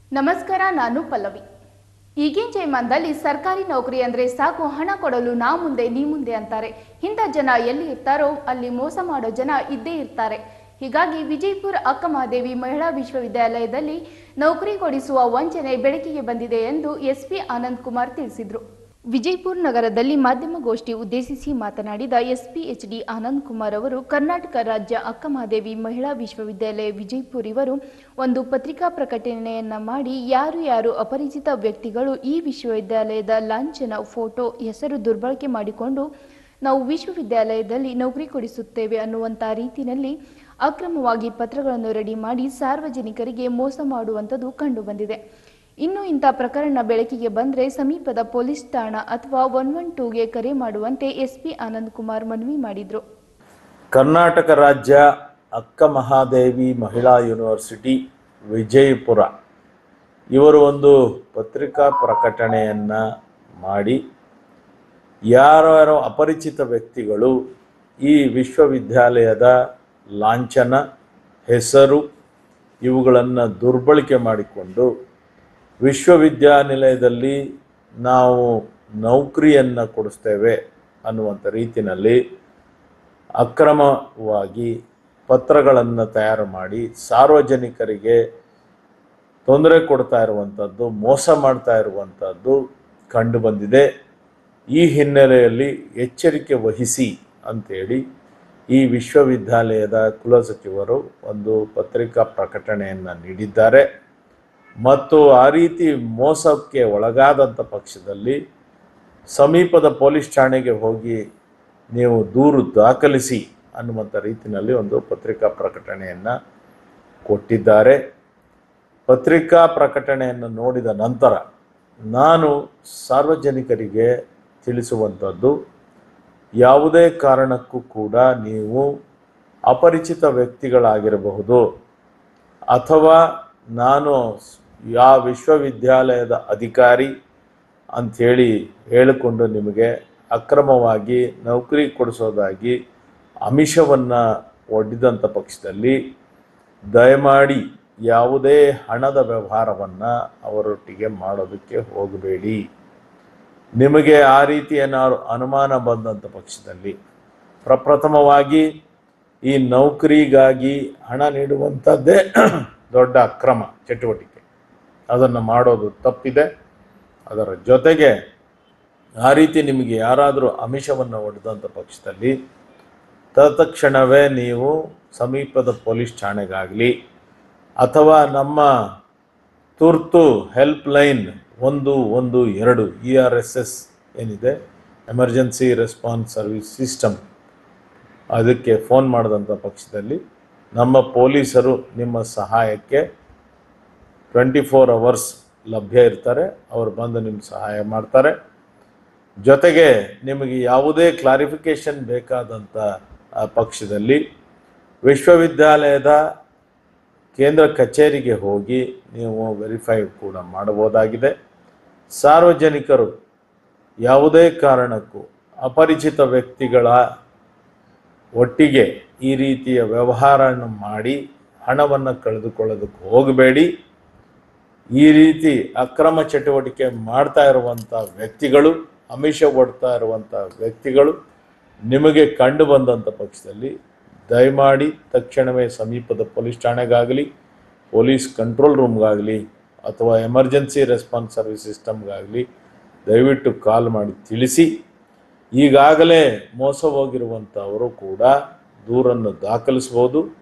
ನಮಸ್ಕಾರ ನಾನು ಪಲ್ಲವಿ ಈಗಿನ ಜಯಮಾನದಲ್ಲಿ ಸರ್ಕಾರಿ ನೌಕರಿ ಅಂದ್ರೆ ಸಾಕು ಹಣ ಕೊಡಲು ನಾ ಮುಂದೆ ನೀ ಮುಂದೆ ಅಂತಾರೆ ಇಂಥ ಜನ ಎಲ್ಲಿ ಇರ್ತಾರೋ ಅಲ್ಲಿ ಮೋಸ ಮಾಡೋ ಜನ ಇದ್ದೇ ಇರ್ತಾರೆ ಹೀಗಾಗಿ ವಿಜಯಪುರ ಅಕ್ಕಮಹಾದೇವಿ ಮಹಿಳಾ ವಿಶ್ವವಿದ್ಯಾಲಯದಲ್ಲಿ ನೌಕರಿ ಕೊಡಿಸುವ ವಂಚನೆ ಬೆಳಕಿಗೆ ಬಂದಿದೆ ಎಂದು ಎಸ್ಪಿ ಆನಂದ್ ಕುಮಾರ್ ತಿಳಿಸಿದರು ವಿಜಯಪುರ ನಗರದಲ್ಲಿ ಮಾಧ್ಯಮಗೋಷ್ಠಿ ಉದ್ದೇಶಿಸಿ ಮಾತನಾಡಿದ SP H D Anand Kumar ಅವರು ಕರ್ನಾಟಕ ರಾಜ್ಯ ಅಕ್ಕಮಹಾದೇವಿ ಮಹಿಳಾ ವಿಶ್ವವಿದ್ಯಾಲಯ ವಿಜಯಪುರ ಇವರು ಒಂದು ಪತ್ರಿಕಾ ಪ್ರಕಟಣೆಯನ್ನ ಮಾಡಿ ಯಾರು ಯಾರು ಅಪರಿಚಿತ ವ್ಯಕ್ತಿಗಳು ಈ ವಿಶ್ವವಿದ್ಯಾಲಯದ ಲಾಂಛನ ಫೋಟೋ ಹೆಸರು ದುರ್ಬಳಕೆ ಮಾಡಿಕೊಂಡು ನಾವು ವಿಶ್ವವಿದ್ಯಾಲಯದಲ್ಲಿ ನೌಕರಿ ಕೊಡಿಸುತ್ತೇವೆ ಅನ್ನುವಂಥ ರೀತಿಯಲ್ಲಿ ಅಕ್ರಮವಾಗಿ ಪತ್ರಗಳನ್ನು ರೆಡಿ ಮಾಡಿ ಸಾರ್ವಜನಿಕರಿಗೆ ಮೋಸ ಮಾಡುವಂಥದ್ದು ಕಂಡುಬಂದಿದೆ ಇನ್ನು ಇಂಥ ಪ್ರಕರಣ ಬೆಳಕಿಗೆ ಬಂದರೆ ಸಮೀಪದ ಪೊಲೀಸ್ ಠಾಣಾ ಅಥವಾ ಒನ್ ಒನ್ ಟೂಗೆ ಕರೆ ಮಾಡುವಂತೆ ಎಸ್ಪಿ ಆನಂದ್ ಕುಮಾರ್ ಮನವಿ ಮಾಡಿದರು ಕರ್ನಾಟಕ ರಾಜ್ಯ ಅಕ್ಕ ಮಹಾದೇವಿ ಮಹಿಳಾ ಯೂನಿವರ್ಸಿಟಿ ವಿಜಯಪುರ ಇವರು ಒಂದು ಪತ್ರಿಕಾ ಪ್ರಕಟಣೆಯನ್ನು ಮಾಡಿ ಯಾರ್ಯಾರೋ ಅಪರಿಚಿತ ವ್ಯಕ್ತಿಗಳು ಈ ವಿಶ್ವವಿದ್ಯಾಲಯದ ಲಾಂಛನ ಹೆಸರು ಇವುಗಳನ್ನು ದುರ್ಬಳಕೆ ಮಾಡಿಕೊಂಡು ವಿಶ್ವವಿದ್ಯಾನಿಲಯದಲ್ಲಿ ನಾವು ನೌಕರಿಯನ್ನು ಕೊಡಿಸ್ತೇವೆ ಅನ್ನುವಂಥ ರೀತಿಯಲ್ಲಿ ಅಕ್ರಮವಾಗಿ ಪತ್ರಗಳನ್ನು ತಯಾರು ಮಾಡಿ ಸಾರ್ವಜನಿಕರಿಗೆ ತೊಂದರೆ ಕೊಡ್ತಾ ಇರುವಂಥದ್ದು ಮೋಸ ಮಾಡ್ತಾ ಇರುವಂಥದ್ದು ಕಂಡುಬಂದಿದೆ ಈ ಹಿನ್ನೆಲೆಯಲ್ಲಿ ಎಚ್ಚರಿಕೆ ವಹಿಸಿ ಅಂತೇಳಿ ಈ ವಿಶ್ವವಿದ್ಯಾಲಯದ ಕುಲಸಚಿವರು ಒಂದು ಪತ್ರಿಕಾ ಪ್ರಕಟಣೆಯನ್ನು ನೀಡಿದ್ದಾರೆ ಮತ್ತು ಆ ರೀತಿ ಮೋಸಕ್ಕೆ ಒಳಗಾದಂಥ ಪಕ್ಷದಲ್ಲಿ ಸಮೀಪದ ಪೊಲೀಸ್ ಠಾಣೆಗೆ ಹೋಗಿ ನೀವು ದೂರು ದಾಖಲಿಸಿ ಅನ್ನುವಂಥ ರೀತಿಯಲ್ಲಿ ಒಂದು ಪತ್ರಿಕಾ ಪ್ರಕಟಣೆಯನ್ನು ಕೊಟ್ಟಿದ್ದಾರೆ ಪತ್ರಿಕಾ ಪ್ರಕಟಣೆಯನ್ನು ನೋಡಿದ ನಂತರ ನಾನು ಸಾರ್ವಜನಿಕರಿಗೆ ತಿಳಿಸುವಂಥದ್ದು ಯಾವುದೇ ಕಾರಣಕ್ಕೂ ಕೂಡ ನೀವು ಅಪರಿಚಿತ ವ್ಯಕ್ತಿಗಳಾಗಿರಬಹುದು ಅಥವಾ ನಾನು ಯಾವ ವಿಶ್ವವಿದ್ಯಾಲಯದ ಅಧಿಕಾರಿ ಅಂಥೇಳಿ ಹೇಳಿಕೊಂಡು ನಿಮಗೆ ಅಕ್ರಮವಾಗಿ ನೌಕರಿ ಕೊಡಿಸೋದಾಗಿ ಅಮಿಷವನ್ನು ಒಡ್ಡಿದಂಥ ಪಕ್ಷದಲ್ಲಿ ದಯಮಾಡಿ ಯಾವುದೇ ಹಣದ ವ್ಯವಹಾರವನ್ನು ಅವರೊಟ್ಟಿಗೆ ಮಾಡೋದಕ್ಕೆ ಹೋಗಬೇಡಿ ನಿಮಗೆ ಆ ರೀತಿ ಏನಾದ್ರು ಅನುಮಾನ ಬಂದಂಥ ಪಕ್ಷದಲ್ಲಿ ಪ್ರಪ್ರಥಮವಾಗಿ ಈ ನೌಕರಿಗಾಗಿ ಹಣ ನೀಡುವಂಥದ್ದೇ ದೊಡ್ಡ ಅಕ್ರಮ ಚಟುವಟಿಕೆ ಅದನ್ನು ಮಾಡೋದು ತಪ್ಪಿದೆ ಅದರ ಜೊತೆಗೆ ಆ ರೀತಿ ನಿಮಗೆ ಯಾರಾದರೂ ಅಮಿಷವನ್ನು ಒಡೆದಂಥ ಪಕ್ಷದಲ್ಲಿ ತತ್ಕ್ಷಣವೇ ನೀವು ಸಮೀಪದ ಪೊಲೀಸ್ ಠಾಣೆಗಾಗಲಿ ಅಥವಾ ನಮ್ಮ ತುರ್ತು ಹೆಲ್ಪ್ ಲೈನ್ ಒಂದು ಒಂದು ಎರಡು ಇ ಆರ್ ಎಸ್ ಎಸ್ ಏನಿದೆ ಎಮರ್ಜೆನ್ಸಿ ರೆಸ್ಪಾನ್ಸ್ ಸರ್ವಿಸ್ ಸಿಸ್ಟಮ್ ಅದಕ್ಕೆ ಫೋನ್ ಮಾಡಿದಂಥ ಪಕ್ಷದಲ್ಲಿ ನಮ್ಮ ಪೊಲೀಸರು ನಿಮ್ಮ ಸಹಾಯಕ್ಕೆ ಟ್ವೆಂಟಿ ಫೋರ್ ಅವರ್ಸ್ ಲಭ್ಯ ಇರ್ತಾರೆ ಅವರು ಬಂದು ನಿಮ್ಮ ಸಹಾಯ ಮಾಡ್ತಾರೆ ಜೊತೆಗೆ ನಿಮಗೆ ಯಾವುದೇ ಕ್ಲಾರಿಫಿಕೇಷನ್ ಬೇಕಾದಂಥ ಆ ಪಕ್ಷದಲ್ಲಿ ವಿಶ್ವವಿದ್ಯಾಲಯದ ಕೇಂದ್ರ ಕಚೇರಿಗೆ ಹೋಗಿ ನೀವು ವೆರಿಫೈ ಕೂಡ ಮಾಡಬಹುದಾಗಿದೆ ಸಾರ್ವಜನಿಕರು ಯಾವುದೇ ಕಾರಣಕ್ಕೂ ಅಪರಿಚಿತ ವ್ಯಕ್ತಿಗಳ ಒಟ್ಟಿಗೆ ಈ ರೀತಿಯ ವ್ಯವಹಾರವನ್ನು ಮಾಡಿ ಹಣವನ್ನು ಕಳೆದುಕೊಳ್ಳೋದಕ್ಕೆ ಹೋಗಬೇಡಿ ಈ ರೀತಿ ಅಕ್ರಮ ಚಟುವಟಿಕೆ ಮಾಡ್ತಾ ಇರುವಂಥ ವ್ಯಕ್ತಿಗಳು ಅಮಿಷ ಒಡ್ತಾ ಇರುವಂಥ ವ್ಯಕ್ತಿಗಳು ನಿಮಗೆ ಕಂಡು ಬಂದಂಥ ಪಕ್ಷದಲ್ಲಿ ದಯಮಾಡಿ ತಕ್ಷಣವೇ ಸಮೀಪದ ಪೊಲೀಸ್ ಠಾಣೆಗಾಗಲಿ ಪೊಲೀಸ್ ಕಂಟ್ರೋಲ್ ರೂಮ್ಗಾಗಲಿ ಅಥವಾ ಎಮರ್ಜೆನ್ಸಿ ರೆಸ್ಪಾನ್ಸ್ ಸರ್ವಿಸ್ ಸಿಸ್ಟಮ್ಗಾಗಲಿ ದಯವಿಟ್ಟು ಕಾಲ್ ಮಾಡಿ ತಿಳಿಸಿ ಈಗಾಗಲೇ ಮೋಸ ಹೋಗಿರುವಂಥವರು ಕೂಡ ದೂರನ್ನು ದಾಖಲಿಸ್ಬೋದು